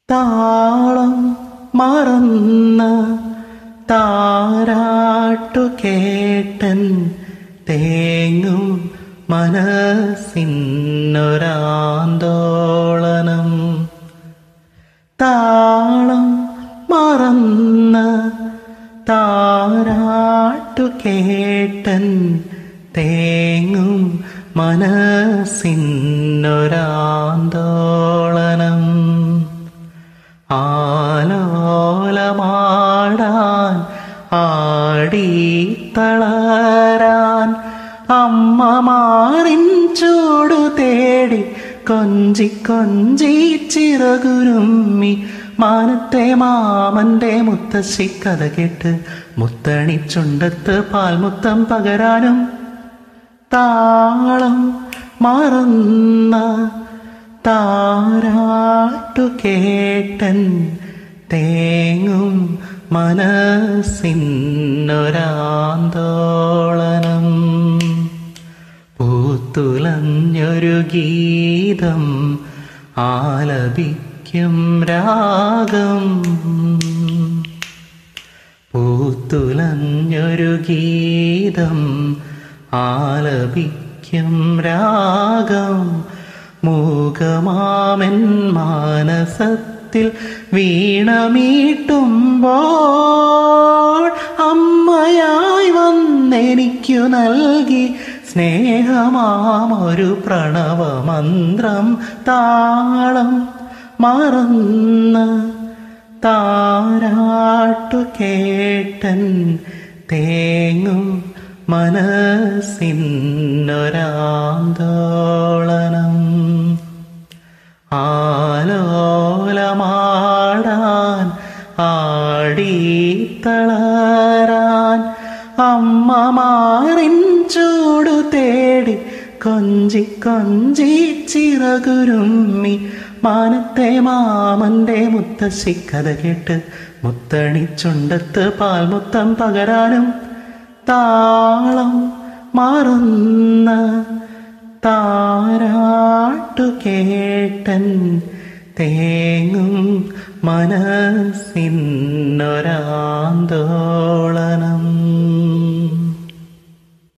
താളം മറന്ന താരാട്ടു കേട്ടൻ തേങ്ങും മനസ്സിനൊരാന്തോളനം താളം മറന്ന താരാട്ടു കേട്ടൻ തേങ്ങും മനസ്സിനൊരാന്തോളനം ആലോലമാടാൻ ആടിത്തളരാൻ അമ്മമാറിൻ ചൂടു തേടി കൊഞ്ചി കൊഞ്ചി ചിറകുരുമ്മി മാനത്തെ മാമന്റെ മുത്തശ്ശി കഥ കേട്ട് മുത്തണി ചുണ്ടത്ത് പാൽമുത്തം പകരാനും താളം മറന്ന താരാട്ടു കേട്ടൻ തേങ്ങും മനസ്സിനൊരാന്തോളനം പൂത്തുലഞ്ഞൊരു ഗീതം ആലപിക്കും രാഗം പൂത്തുലഞ്ഞൊരു ഗീതം ആലപിക്കും രാഗം മൂകമാമൻ മാനസത്തിൽ വീണമീട്ടുമ്പോൾ അമ്മയായി വന്നെനിക്കു നൽകി സ്നേഹമാമൊരു പ്രണവമന്ത്രം താളം മറന്ന താരാട്ടു കേട്ടൻ തേങ്ങും മനസ്സിനൊരാന്തോളനം ആലോലമാടാൻ ആടിത്തളരാൻ അമ്മമാറിൻ ചൂടു തേടി കൊഞ്ചി കൊഞ്ചി ചിറകുരുമ്മി മാനത്തെ മാമന്റെ മുത്തശ്ശി കഥ കേട്ട് മുത്തണി ചുണ്ടത്ത് പാൽമുത്തം പകരാനും താളം മറന്ന താരാട്ടു കേട്ടൻ തേങ്ങും മനസ്സിനൊരാന്തോളനം